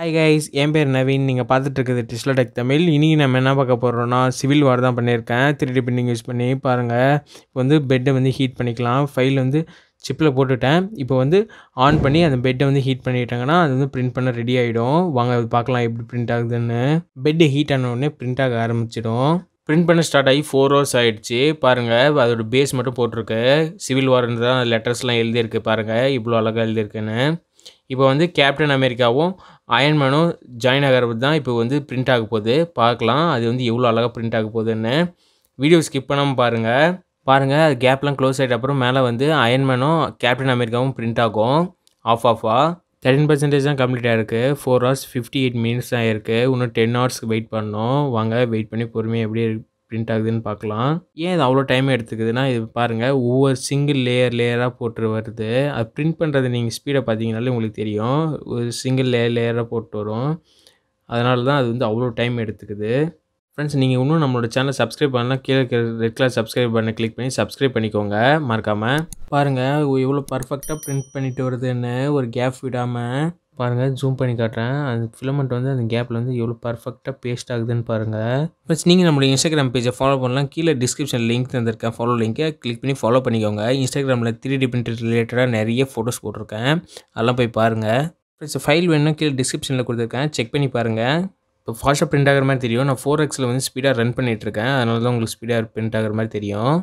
hi guys என் பேர் நவீன் நீங்கள் பார்த்துட்டு இருக்குது டிஸ்லோ டெக் தமிழ் இன்றைக்கி நம்ம என்ன பார்க்க போகிறோம்னா சிவில் வார் தான் பண்ணியிருக்கேன் த்ரீ டி பிரிண்டிங் யூஸ் பண்ணி பாருங்கள் இப்போ வந்து பெட்டை வந்து ஹீட் பண்ணிக்கலாம் ஃபைல் வந்து சிப்பில் போட்டுட்டேன் இப்போ வந்து ஆன் பண்ணி அந்த பெட்டை வந்து ஹீட் பண்ணிட்டாங்கன்னா அது வந்து பிரிண்ட் பண்ண ரெடி ஆகிடும் வாங்க அது பார்க்கலாம் எப்படி பிரிண்ட் ஆகுதுன்னு பெட்டு ஹீட் ஆன உடனே பிரிண்ட் ஆக ஆரம்பிச்சிடும் பிரிண்ட் பண்ண ஸ்டார்ட் ஆகி ஃபோர் ஹவர்ஸ் ஆகிடுச்சு பாருங்கள் அதோட பேஸ் மட்டும் போட்டிருக்கு சிவில் வார்னு தான் லெட்டர்ஸ்லாம் எழுதியிருக்கு பாருங்கள் இவ்வளோ அழகாக எழுதியிருக்குன்னு இப்போ வந்து கேப்டன் அமெரிக்காவும் அயன்மேனும் ஜாயின் ஆகிறது தான் இப்போ வந்து பிரிண்ட் ஆக போகுது பார்க்கலாம் அது வந்து எவ்வளோ அழகாக பிரிண்ட் ஆக போகுதுன்னு வீடியோ ஸ்கிப் பண்ணாமல் பாருங்கள் பாருங்கள் அது கேப்லாம் க்ளோஸ் ஆகிட்ட அப்புறம் மேலே வந்து அயன்மேனும் கேப்டன் அமெரிக்காவும் பிரிண்ட் ஆகும் ஆஃப் ஆஃபாக தேர்ட்டின் பர்சன்டேஜ் தான் கம்ப்ளீட் ஆகிருக்கு four hours fifty eight minutes தான் இருக்குது இன்னும் டென் ஹவர்ஸ்க்கு வெயிட் பண்ணோம் வாங்க வெயிட் பண்ணி பொறுமையாக எப்படி பிரிண்ட் ஆகுதுன்னு பார்க்கலாம் ஏன் இது அவ்வளோ டைம் எடுத்துக்குதுன்னா இது பாருங்கள் ஒவ்வொரு சிங்கிள் லேயர் லேயராக போட்டு வருது அது பிரிண்ட் பண்ணுறது நீங்கள் ஸ்பீடை பார்த்தீங்கனாலே உங்களுக்கு தெரியும் ஒரு சிங்கிள் லேயர் லேயராக போட்டு வரும் அதனால தான் அது வந்து அவ்வளோ டைம் எடுத்துக்குது ஃப்ரெண்ட்ஸ் நீங்கள் இன்னும் நம்மளோட சேனல் சப்ஸ்கிரைப் பண்ணலாம் கீழே இருக்கிற ரெட் கலர் சப்ஸ்கிரைப் பண்ண கிளிக் பண்ணி சப்ஸ்கிரைப் பண்ணிக்கோங்க மறக்காமல் பாருங்கள் எவ்வளோ பர்ஃபெக்டாக பிரிண்ட் பண்ணிட்டு வருதுன்னு ஒரு கேப் விடாமல் பாருங்கள் ஜூம் பண்ணி காட்டுறேன் அந்த ஃபிலமெண்ட் வந்து அந்த கேப்பில் வந்து எவ்வளோ பர்ஃபெக்டாக பேஸ்ட் ஆகுதுன்னு பாருங்கள் ஃப்ரெண்ட்ஸ் நீங்கள் நம்மளுடைய இன்ஸ்டாகிராம் பேஜை ஃபாலோ பண்ணலாம் கீழே டிஸ்கிரிப்ஷன் லிங்க் தந்திருக்கேன் ஃபாலோ லிங்க்கை கிளிக் பண்ணி ஃபாலோ பண்ணிக்கோங்க இன்ஸ்டாகிராமில் த்ரீ டி பிரிண்டர் ரிலேட்டடாக நிறைய ஃபோட்டோஸ் போட்டிருக்கேன் அதெல்லாம் போய் பாருங்கள் ஃப்ரெண்ட்ஸ் ஃபைல் வேணும்னா கீழே டிஸ்கிரிப்ஷனில் கொடுத்துருக்கேன் செக் பண்ணி பாருங்கள் இப்போ ஃபாஸ்ட்டாக பிரிண்ட் ஆகிற மாதிரி தெரியும் நான் ஃபோர் எக்ஸில் வந்து ஸ்பீடாக ரன் பண்ணிகிட்ருக்கேன் அதனால தான் உங்களுக்கு ஸ்பீடாக பிரிண்ட் ஆகிற மாதிரி தெரியும்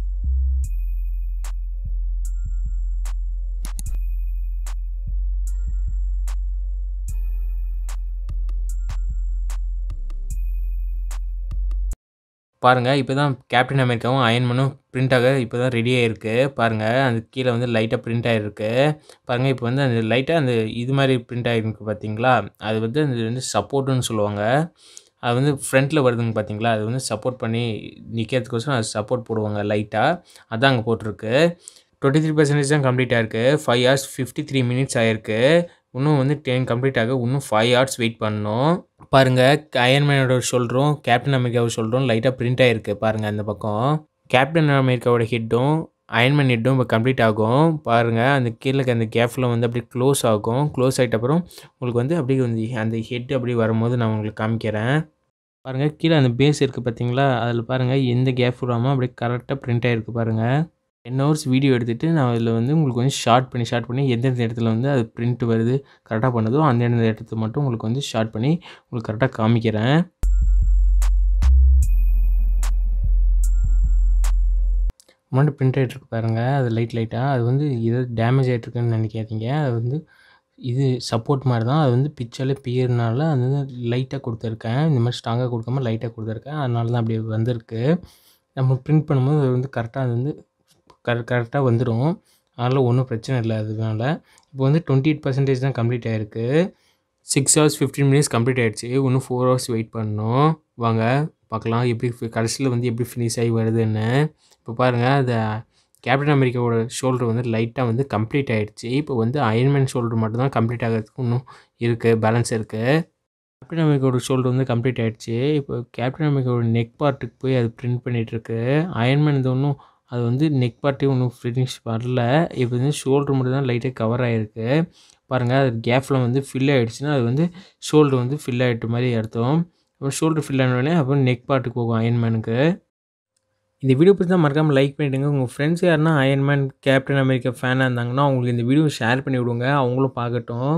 பாருங்கள் இப்போ தான் கேப்டன் அமெரிக்காவும் அயன்மனும் பிரிண்ட் ஆக இப்போ தான் ரெடி ஆகிருக்கு பாருங்கள் அந்த கீழே வந்து லைட்டாக பிரிண்ட் ஆகிருக்கு பாருங்கள் இப்போ வந்து அந்த லைட்டாக அந்த இது மாதிரி பிரிண்ட் ஆகிருக்கு பார்த்தீங்களா அது வந்து அது வந்து சப்போர்ட்டுன்னு சொல்லுவாங்க அது வந்து ஃப்ரண்ட்டில் வருதுங்க பார்த்தீங்களா அது வந்து சப்போர்ட் பண்ணி நிற்கிறதுக்கோசரம் அது சப்போர்ட் போடுவாங்க லைட்டாக அதான் அங்கே போட்டிருக்கு டுவெண்ட்டி த்ரீ பர்சன்டேஜ் தான் கம்ப்ளீட் ஆகிருக்கு five hours fifty three minutes ஆகிருக்கு இன்னும் வந்து டென் கம்ப்ளீட் ஆக இன்னும் ஃபைவ் ஹவர்ஸ் வெயிட் பண்ணணும் பாருங்கள் அயன்மேனோட சொல்கிறோம் கேப்டன் அமெரிக்காவோட சொல்கிறோம் லைட்டாக பிரிண்ட் ஆகிருக்கு பாருங்கள் அந்த பக்கம் கேப்டன் அமெரிக்காவோட ஹிட்டும் அயன்மேன் ஹிட்டும் இப்போ கம்ப்ளீட் ஆகும் பாருங்கள் அந்த கீழே அந்த கேஃபில் வந்து அப்படியே க்ளோஸ் ஆகும் க்ளோஸ் ஆகிட்ட அப்புறம் உங்களுக்கு வந்து அப்படியே வந்து அந்த ஹெட் அப்படியே வரும்போது நான் உங்களுக்கு காமிக்கிறேன் பாருங்கள் கீழே அந்த பேஸ் இருக்குது பார்த்தீங்களா அதில் பாருங்கள் எந்த கேப் விடாமல் அப்படியே கரெக்டாக பிரிண்ட் ஆகிருக்கு பாருங்கள் டென் ஹவர்ஸ் வீடியோ எடுத்துகிட்டு நான் அதில் வந்து உங்களுக்கு வந்து ஷார்ட் பண்ணி ஷார்ட் பண்ணி எந்தெந்த இடத்துல வந்து அது பிரிண்ட் வருது கரெக்டாக பண்ணுதோ அந்த எந்த இடத்துல மட்டும் உங்களுக்கு வந்து ஷார்ட் பண்ணி உங்களுக்கு கரெக்டாக காமிக்கிறேன் முன்னாடி பிரிண்ட் ஆகிட்டுருக்கு பாருங்கள் அது லைட் லைட்டாக அது வந்து ஏதாவது டேமேஜ் ஆகிட்டுருக்குன்னு நினைக்காதீங்க அது வந்து இது சப்போர்ட் மாதிரி தான் அது வந்து பிச்சாலே பியறனால அது வந்து லைட்டாக கொடுத்துருக்கேன் இந்த மாதிரி ஸ்ட்ராங்காக கொடுக்காம லைட்டாக கொடுத்துருக்கேன் அதனால தான் அப்படி வந்திருக்கு நம்ம பிரிண்ட் பண்ணும்போது அது வந்து கரெக்டாக அது வந்து கரெக்ட் கரெக்டாக வந்துடும் அதனால் ஒன்றும் பிரச்சனை இல்லை அதனால இப்போ வந்து டுவெண்ட்டி எயிட் பர்சன்டேஜ் தான் கம்ப்ளீட் ஆகிருக்கு six hours fifteen minutes complete ஆகிடுச்சு இன்னும் ஃபோர் ஹவர்ஸ் வெயிட் பண்ணணும் வாங்க பார்க்கலாம் எப்படி கடைசியில் வந்து எப்படி ஃபினிஷ் ஆகி வருதுன்னு இப்போ பாருங்கள் அந்த கேப்டன் அமெரிக்காவோட ஷோல்டர் வந்து லைட்டாக வந்து கம்ப்ளீட் ஆகிடுச்சு இப்போ வந்து அயன்மேன் ஷோல்டர் மட்டும் தான் கம்ப்ளீட் ஆகிறதுக்கு இன்னும் இருக்குது பேலன்ஸ் இருக்குது கேப்டன் அமெரிக்காவோட ஷோல்டர் வந்து கம்ப்ளீட் ஆகிடுச்சு இப்போ கேப்டன் அமெரிக்காவோட நெக் பார்ட்டுக்கு போய் அது பிரிண்ட் பண்ணிகிட்ருக்கு அயன்மேன் இது ஒன்றும் அது வந்து நெக் பார்ட்டே ஒன்றும் ஃபினிஷ் வரல இப்போ வந்து ஷோல்டர் மட்டும் தான் லைட்டாக கவர் ஆகிருக்கு பாருங்கள் அது கேப்பில் வந்து ஃபில் ஆகிடுச்சுன்னா அது வந்து ஷோல்டர் வந்து ஃபில் ஆகிட்ட மாதிரி அர்த்தம் அப்புறம் ஷோல்டர் ஃபில் ஆனோடனே அப்புறம் நெக் பார்ட்டுக்கு போகும் அயன்மேனுக்கு இந்த வீடியோ பற்றி தான் மறக்காமல் லைக் பண்ணிவிடுங்க உங்கள் ஃப்ரெண்ட்ஸ் யாருன்னா அயன்மேன் கேப்டன் அமெரிக்கா ஃபேனாக இருந்தாங்கன்னா அவங்களுக்கு இந்த வீடியோ ஷேர் பண்ணி விடுங்க அவங்களும் பார்க்கட்டும்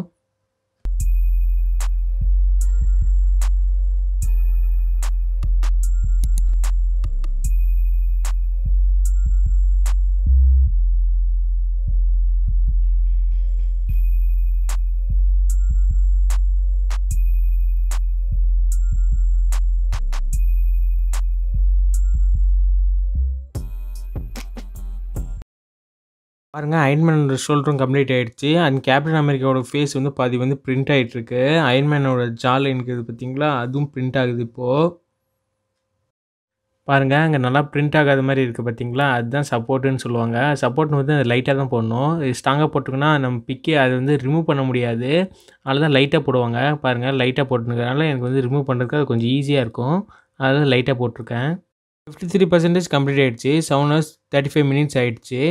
பாருங்கள் அயன்மேனோட ஷோல்டரும் கம்ப்ளீட் ஆகிடுச்சு அண்ட் கேப்டன் அமெரிக்காவோட ஃபேஸ் வந்து பாதி வந்து பிரிண்ட் ஆகிட்டுருக்கு அயன்மேனோட ஜால் இருக்குது பார்த்தீங்களா அதுவும் பிரிண்ட் ஆகுது இப்போது பாருங்கள் அங்கே நல்லா பிரிண்ட் ஆகாத மாதிரி இருக்குது பார்த்தீங்களா அதுதான் சப்போர்ட்டுன்னு சொல்லுவாங்க சப்போர்ட் வந்து லைட்டாக தான் போடணும் ஸ்ட்ராங்காக போட்டுக்கோன்னா நம்ம பிக்கே அது வந்து ரிமூவ் பண்ண முடியாது அதில் தான் லைட்டாக போடுவாங்க பாருங்கள் லைட்டாக போட்டுருக்கனால எனக்கு வந்து ரிமூவ் பண்ணுறதுக்கு அது கொஞ்சம் ஈஸியாக இருக்கும் அதான் லைட்டாக போட்டிருக்கேன் ஃபிஃப்டி த்ரீ பர்சன்டேஜ் கம்ப்ளீட் ஆகிடுச்சு seven hours thirty five minutes ஆகிடுச்சு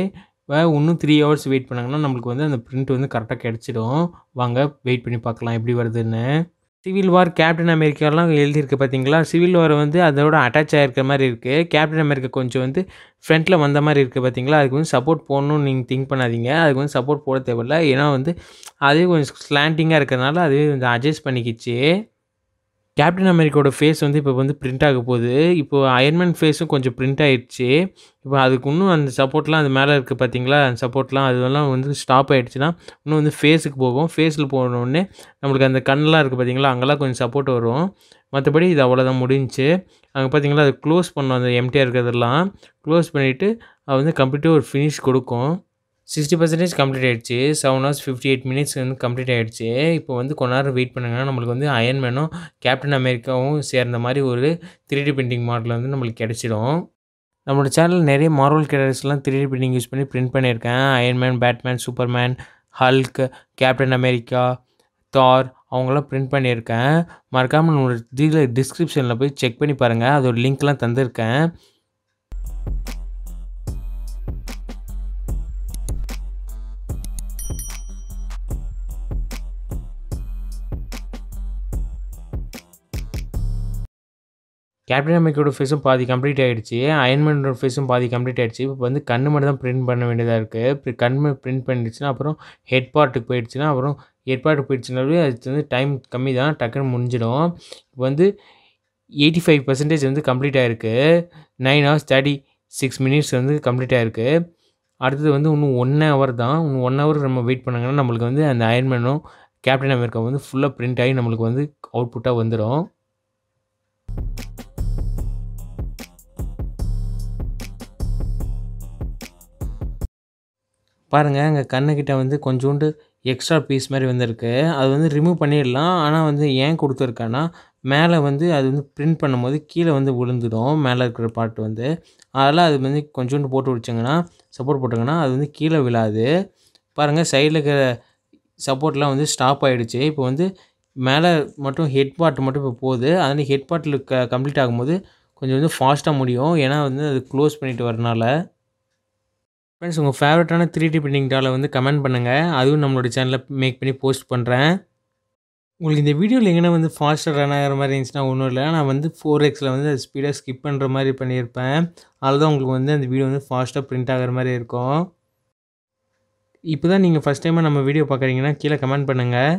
இப்போ இன்னும் த்ரீ ஹவர்ஸ் வெயிட் பண்ணாங்கன்னா நம்மளுக்கு வந்து அந்த பிரிண்ட் வந்து கரெக்டாக கிடச்சிடும் வாங்க வெயிட் பண்ணி பார்க்கலாம் எப்படி வருதுன்னு சிவில் வார் கேப்டன் அமெரிக்காலாம் எழுதியிருக்கு பார்த்தீங்களா சிவில் வார் வந்து அதோட அட்டாச் ஆகிருக்க மாதிரி இருக்குது கேப்டன் அமெரிக்கா கொஞ்சம் வந்து ஃப்ரண்ட்டில் வந்த மாதிரி இருக்குது பார்த்தீங்களா அதுக்கு வந்து சப்போர்ட் போடணும்னு நீங்கள் திங்க் பண்ணாதீங்க அதுக்கு வந்து சப்போர்ட் போட தேவையில்ல ஏன்னா வந்து அதே கொஞ்சம் ஸ்லாண்டிங்காக இருக்கிறதுனால அதுவே வந்து அட்ஜஸ்ட் பண்ணிக்கிச்சு கேப்டன் அமெரிக்காவோட ஃபேஸ் வந்து இப்போ வந்து பிரிண்ட் ஆக போகுது இப்போ அயர்மேன் ஃபேஸும் கொஞ்சம் பிரிண்ட் ஆயிடுச்சு இப்போ அதுக்கு இன்னும் அந்த சப்போர்ட்லாம் அது மேலே இருக்குது பார்த்தீங்களா அந்த சப்போர்ட்லாம் அதெல்லாம் வந்து ஸ்டாப் ஆகிடுச்சுன்னா இன்னும் வந்து ஃபேஸுக்கு போகும் ஃபேஸில் போனோடனே நம்மளுக்கு அந்த கண்ணெலாம் இருக்குது பார்த்தீங்களா அங்கெல்லாம் கொஞ்சம் சப்போர்ட் வரும் மற்றபடி இது அவ்வளோதான் முடிஞ்சுச்சு அங்கே பார்த்தீங்களா அது க்ளோஸ் பண்ணோம் அந்த எம்டிஆர் இருக்கிறதெல்லாம் க்ளோஸ் பண்ணிவிட்டு அது வந்து கம்ப்ளீட்டாக ஒரு ஃபினிஷ் கொடுக்கும் சிக்ஸ்டி பர்சன்டேஜ் கம்ப்ளீட் ஆகிடுச்சு seven hours fifty eight minutes வந்து கம்ப்ளீட் ஆகிடுச்சு இப்போ வந்து கொஞ்ச நேரம் வெயிட் பண்ணுங்கன்னா நம்மளுக்கு வந்து அயன்மேனும் கேப்டன் அமெரிக்காவும் சேர்ந்த மாதிரி ஒரு த்ரீ டி பிரிண்டிங் மாடல் வந்து நம்மளுக்கு கிடச்சிடும் நம்மளோட சேனல் நிறைய மார்வல் கேரக்டர்ஸ்லாம் த்ரீ டி பிரிண்டிங் யூஸ் பண்ணி பிரிண்ட் பண்ணியிருக்கேன் Iron Man Batman Superman Hulk Captain America Thor அவங்களாம் பிரிண்ட் பண்ணியிருக்கேன் மறக்காமல் நம்மளோட இதில் டிஸ்கிரிப்ஷனில் போய் செக் பண்ணி பாருங்கள் அதோட லிங்க்லாம் தந்திருக்கேன் கேப்டன் அமெரிக்காவோட ஃபேஸும் பாதி கம்ப்ளீட் ஆகிடுச்சு அயன்மேனோட ஃபேஸும் பாதி கம்ப்ளீட் ஆகிடுச்சு இப்போ வந்து கண்ணு மட்டும் தான் பிரிண்ட் பண்ண வேண்டியதாக இருக்குது இப்போ கண்ணு பிரிண்ட் பண்ணிடுச்சுன்னா அப்புறம் ஹெட் பார்ட்டுக்கு போயிடுச்சுன்னா அப்புறம் ஹெட் பார்ட்டுக்கு போயிடுச்சுனாலே அது வந்து டைம் கம்மி தான் டக்குன்னு முடிஞ்சிடும் இப்போ வந்து எயிட்டி ஃபைவ் பர்சன்டேஜ் வந்து கம்ப்ளீட் ஆகிருக்கு nine hours thirty six minutes வந்து கம்ப்ளீட் ஆகிருக்கு அடுத்தது வந்து இன்னும் ஒன் ஹவர் தான் இன்னும் ஒன் ஹவர் நம்ம வெயிட் பண்ணாங்கன்னா நம்மளுக்கு வந்து அந்த அயன்மேனும் கேப்டன் அமெரிக்கா வந்து ஃபுல்லாக பிரிண்ட் ஆகி நம்மளுக்கு வந்து அவுட்புட்டாக வந்துடும் பாருங்கள் எங்கள் கண்ணுக்கிட்ட வந்து கொஞ்சோண்டு எக்ஸ்ட்ரா பீஸ் மாதிரி வந்திருக்கு அது வந்து ரிமூவ் பண்ணிடலாம் ஆனால் வந்து ஏன் கொடுத்துருக்கேன்னா மேலே வந்து அது வந்து பிரிண்ட் பண்ணும்போது கீழே வந்து விழுந்துடும் மேலே இருக்கிற பார்ட் வந்து அதெல்லாம் அது வந்து கொஞ்சோண்டு போட்டு வச்சிங்கன்னா சப்போர்ட் போட்டிங்கன்னா அது வந்து கீழே விழாது பாருங்கள் சைடில் இருக்கிற சப்போர்ட்லாம் வந்து ஸ்டாப் ஆகிடுச்சு இப்போ வந்து மேலே மட்டும் ஹெட் பார்ட் மட்டும் இப்போ போகுது அதனால் ஹெட் பார்ட்டில் க கம்ப்ளீட் ஆகும்போது கொஞ்சம் வந்து ஃபாஸ்ட்டாக முடியும் ஏன்னா வந்து அது க்ளோஸ் பண்ணிட்டு வரனால ஃப்ரெண்ட்ஸ் உங்கள் ஃபேவரட்டான த்ரீ டி பிரிண்டிங் டாலை வந்து கமெண்ட் பண்ணுங்கள் அதுவும் நம்மளோட சேனலில் மேக் பண்ணி போஸ்ட் பண்ணுறேன் உங்களுக்கு இந்த வீடியோவில் எங்கன்னா வந்து ஃபாஸ்ட்டாக ரன் ஆகிற மாதிரி இருந்துச்சுன்னா ஒன்றும் இல்லை நான் வந்து ஃபோர் எக்ஸில் வந்து அது ஸ்பீடாக ஸ்கிப் பண்ணுற மாதிரி பண்ணியிருப்பேன் அதுதான் உங்களுக்கு வந்து அந்த வீடியோ வந்து ஃபாஸ்ட்டாக பிரிண்ட் ஆகிற மாதிரி இருக்கும் இப்போ தான் நீங்கள் ஃபஸ்ட் டைமாக நம்ம வீடியோ பார்க்குறீங்கன்னா கீழே கமெண்ட் பண்ணுங்கள்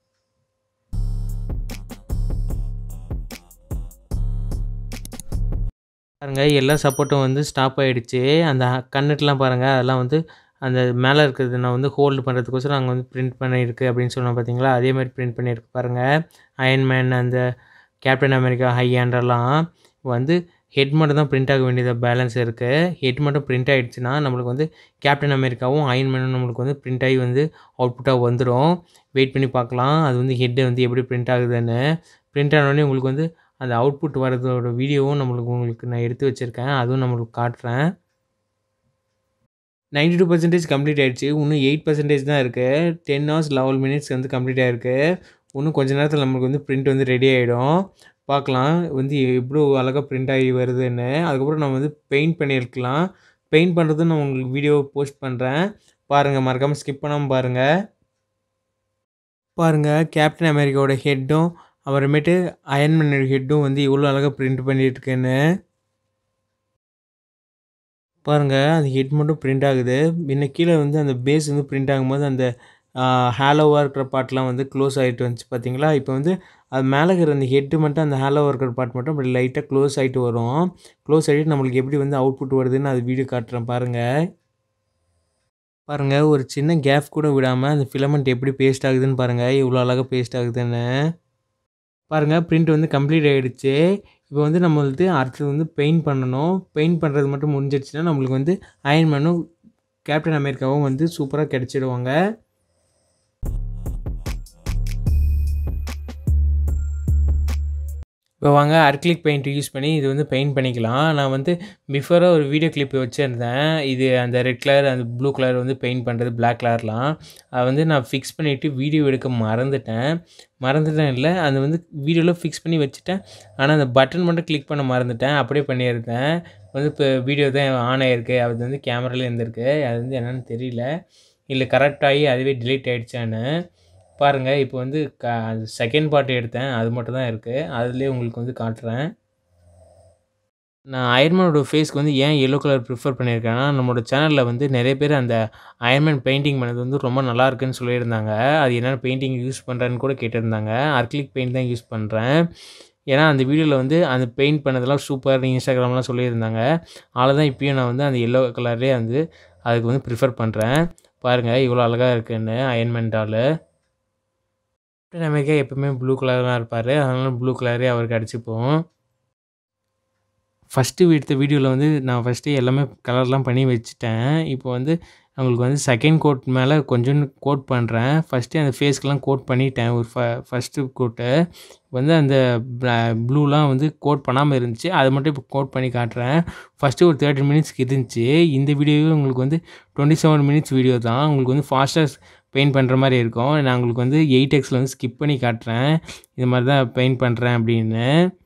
பாருங்கள் எல்லா சப்போர்ட்டும் வந்து ஸ்டாப் ஆகிடுச்சு அந்த கண்ணுக்கெலாம் பாருங்கள் அதெல்லாம் வந்து அந்த மேலே இருக்கிறது நான் வந்து ஹோல்டு பண்ணுறதுக்கோசரம் அங்கே வந்து பிரிண்ட் பண்ணியிருக்கு அப்படின்னு சொன்னோம் பார்த்தீங்களா அதே மாதிரி பிரிண்ட் பண்ணியிருக்கு பாருங்கள் அயன்மேன் அந்த கேப்டன் அமெரிக்கா ஹை ஹேண்டெல்லாம் வந்து ஹெட் மட்டும் தான் பிரிண்ட் ஆக வேண்டியது பேலன்ஸ் இருக்குது ஹெட் மட்டும் பிரிண்ட் ஆகிடுச்சுன்னா நம்மளுக்கு வந்து கேப்டன் அமெரிக்காவும் அயன்மேனும் நம்மளுக்கு வந்து பிரிண்ட் ஆகி வந்து அவுட்புட்டாக வந்துடும் வெயிட் பண்ணி பார்க்கலாம் அது வந்து ஹெட்டு வந்து எப்படி பிரிண்ட் ஆகுதுன்னு பிரிண்ட் ஆனோடனே உங்களுக்கு வந்து அந்த அவுட்புட் வரதோட வீடியோவும் நம்மளுக்கு உங்களுக்கு நான் எடுத்து வச்சுருக்கேன் அதுவும் நம்மளுக்கு காட்டுறேன் நைன்டி டூ பர்சன்டேஜ் கம்ப்ளீட் ஆகிடுச்சு இன்னும் எயிட் பர்சன்டேஜ் தான் இருக்குது டென் ஹவர்ஸ் லெவல் மினிட்ஸ் வந்து கம்ப்ளீட் ஆகிருக்கு இன்னும் கொஞ்ச நேரத்தில் நம்மளுக்கு வந்து பிரிண்ட் வந்து ரெடி ஆகிடும் பார்க்கலாம் வந்து எவ்வளோ அழகாக பிரிண்ட் ஆகி வருதுன்னு அதுக்கப்புறம் நம்ம வந்து பெயிண்ட் பண்ணியிருக்கலாம் பெயிண்ட் பண்ணுறதும் நான் உங்களுக்கு வீடியோ போஸ்ட் பண்ணுறேன் பாருங்கள் மறக்காமல் ஸ்கிப் பண்ணாமல் பாருங்கள் பாருங்கள் கேப்டன் அமெரிக்காவோட ஹெட்டும் அப்புறமேட்டு அயன்மேனோட ஹெட்டும் வந்து இவ்வளோ அழகாக பிரிண்ட் பண்ணியிருக்குன்னு பாருங்கள் அந்த ஹெட் மட்டும் பிரிண்ட் ஆகுது இன்ன கீழே வந்து அந்த பேஸ் வந்து பிரிண்ட் ஆகும்போது அந்த ஹேலோவாக இருக்கிற பார்ட்லாம் வந்து க்ளோஸ் ஆகிட்டு வந்துச்சு பார்த்தீங்களா இப்போ வந்து அது மேலே இருக்கிற அந்த ஹெட்டு மட்டும் அந்த ஹேலோவாக இருக்கிற பார்ட் மட்டும் அப்படி லைட்டாக க்ளோஸ் ஆகிட்டு வரும் க்ளோஸ் ஆகிட்டு நம்மளுக்கு எப்படி வந்து அவுட்புட் வருதுன்னு அது வீடியோ காட்டுறேன் பாருங்கள் பாருங்கள் ஒரு சின்ன கேப் கூட விடாமல் அந்த ஃபிலமெண்ட் எப்படி பேஸ்ட் ஆகுதுன்னு பாருங்கள் இவ்வளோ அழகாக பேஸ்ட் ஆகுதுன்னு பாருங்கள் பிரிண்ட் வந்து கம்ப்ளீட் ஆகிடுச்சு இப்போ வந்து நம்ம வந்து அடுத்தது வந்து பெயிண்ட் பண்ணணும் பெயிண்ட் பண்ணுறது மட்டும் முடிஞ்சிடுச்சுன்னா நம்மளுக்கு வந்து அயன்மேனும் கேப்டன் அமெரிக்காவும் வந்து சூப்பராக கிடச்சிடுவாங்க இப்போ வாங்க அர்க்லிக் பெயிண்ட் யூஸ் பண்ணி இது வந்து பெயிண்ட் பண்ணிக்கலாம் நான் வந்து பிஃபோராக ஒரு வீடியோ கிளிப் வச்சுருந்தேன் இது அந்த ரெட் கலர் அந்த ப்ளூ கலர் வந்து பெயிண்ட் பண்ணுறது பிளாக் கலர்லாம் அதை வந்து நான் ஃபிக்ஸ் பண்ணிவிட்டு வீடியோ எடுக்க மறந்துட்டேன் மறந்துட்டேன் இல்லை அது வந்து வீடியோவில் ஃபிக்ஸ் பண்ணி வச்சுட்டேன் ஆனால் அந்த பட்டன் மட்டும் கிளிக் பண்ண மறந்துட்டேன் அப்படியே பண்ணியிருந்தேன் வந்து இப்போ வீடியோ தான் ஆன் ஆகிருக்கு அது வந்து கேமராவில் இருந்திருக்கு அது வந்து என்னென்னு தெரியல இல்லை கரெக்டாகி அதுவே டிலீட் ஆகிடுச்சான்னு பாருங்கள் இப்போ வந்து க செகண்ட் பார்ட் எடுத்தேன் அது மட்டும் தான் இருக்குது அதுலேயே உங்களுக்கு வந்து காட்டுறேன் நான் அயர்மேனோட ஃபேஸ்க்கு வந்து ஏன் எல்லோ கலர் ப்ரிஃபர் பண்ணியிருக்கேன்னா நம்மளோட சேனலில் வந்து நிறைய பேர் அந்த அயர்மேன் பெயிண்டிங் பண்ணது வந்து ரொம்ப நல்லா இருக்குன்னு சொல்லியிருந்தாங்க அது என்னென்ன பெயிண்டிங் யூஸ் பண்ணுறேன்னு கூட கேட்டிருந்தாங்க அர்க்லிக் பெயிண்ட் தான் யூஸ் பண்ணுறேன் ஏன்னா அந்த வீடியோவில் வந்து அந்த பெயிண்ட் பண்ணதெல்லாம் சூப்பர் இன்ஸ்டாகிராம்லாம் சொல்லியிருந்தாங்க அதில் தான் இப்பயும் நான் வந்து அந்த எல்லோ கலர்லேயே வந்து அதுக்கு வந்து ப்ரிஃபர் பண்ணுறேன் பாருங்கள் இவ்வளோ அழகாக இருக்குன்னு அயன்மெண்ட் டாலு நமக்கே எப்போவுமே ப்ளூ கலர் தான் இருப்பார் அதனால ப்ளூ கலரே அவருக்கு அடிச்சுப்போம் ஃபஸ்ட்டு எடுத்த வீடியோவில் வந்து நான் ஃபஸ்ட்டு எல்லாமே கலர்லாம் பண்ணி வச்சுட்டேன் இப்போ வந்து அவங்களுக்கு வந்து செகண்ட் கோட் மேலே கொஞ்சோண்டு கோட் பண்ணுறேன் ஃபஸ்ட்டு அந்த ஃபேஸ்க்கெலாம் கோட் பண்ணிட்டேன் ஒரு ஃப ஃபஸ்ட்டு கோட்டை வந்து அந்த ப்ளூலாம் வந்து கோட் பண்ணாமல் இருந்துச்சு அதை மட்டும் இப்போ கோட் பண்ணி காட்டுறேன் ஃபஸ்ட்டு ஒரு தேர்ட்டி மினிட்ஸ்க்கு இருந்துச்சு இந்த வீடியோவே உங்களுக்கு வந்து டுவெண்ட்டி செவன் மினிட்ஸ் வீடியோ தான் உங்களுக்கு வந்து ஃபாஸ்ட்டாக பெயிண்ட் பண்ணுற மாதிரி இருக்கும் நான் உங்களுக்கு வந்து எயிட் எக்ஸில் வந்து ஸ்கிப் பண்ணி காட்டுறேன் இது மாதிரி தான் பெயிண்ட் பண்ணுறேன் அப்படின்னு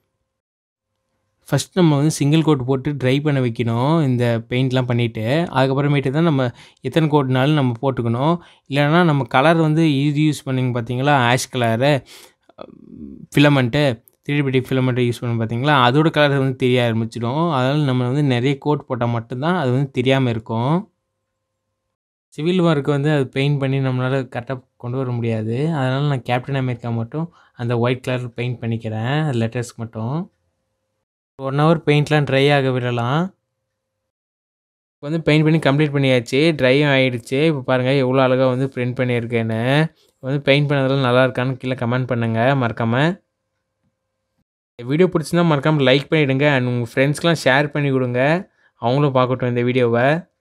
ஃபஸ்ட் நம்ம வந்து சிங்கிள் கோட் போட்டு ட்ரை பண்ண வைக்கணும் இந்த பெயிண்ட்லாம் பண்ணிவிட்டு அதுக்கப்புறமேட்டு தான் நம்ம எத்தனை கோட்னாலும் நம்ம போட்டுக்கணும் இல்லைனா நம்ம கலர் வந்து இது யூஸ் பண்ணிங்க பார்த்தீங்களா ஆஷ் கலரு ஃபிலமெண்ட்டு த்ரீ ஃபிலமெண்ட்டை யூஸ் பண்ண பார்த்தீங்களா அதோட கலர் வந்து தெரிய ஆரம்பிச்சிடும் அதனால் நம்ம வந்து நிறைய கோட் போட்டால் மட்டும்தான் அது வந்து தெரியாமல் இருக்கும் சிவில் ஒர்க்கு வந்து அது பெயிண்ட் பண்ணி நம்மளால் கரெக்டாக கொண்டு வர முடியாது அதனால் நான் கேப்டன் அமெரிக்கா மட்டும் அந்த ஒயிட் கலர் பெயிண்ட் பண்ணிக்கிறேன் லெட்டர்ஸ்க்கு மட்டும் ஒன் ஹவர் பெயிண்ட்லாம் ட்ரை ஆக விடலாம் இப்போ வந்து பெயிண்ட் பண்ணி கம்ப்ளீட் பண்ணியாச்சு ட்ரையும் ஆகிடுச்சு இப்போ பாருங்கள் எவ்வளோ அழகாக வந்து பிரிண்ட் பண்ணியிருக்கேன்னு வந்து பெயிண்ட் பண்ணதெல்லாம் நல்லா இருக்கான்னு கீழே கமெண்ட் பண்ணுங்கள் மறக்காமல் வீடியோ பிடிச்சிருந்தா மறக்காமல் லைக் பண்ணிவிடுங்க அண்ட் உங்கள் ஃப்ரெண்ட்ஸ்க்கெலாம் ஷேர் பண்ணி கொடுங்க அவங்களும் பார்க்கட்டும் இந்த வீடியோவை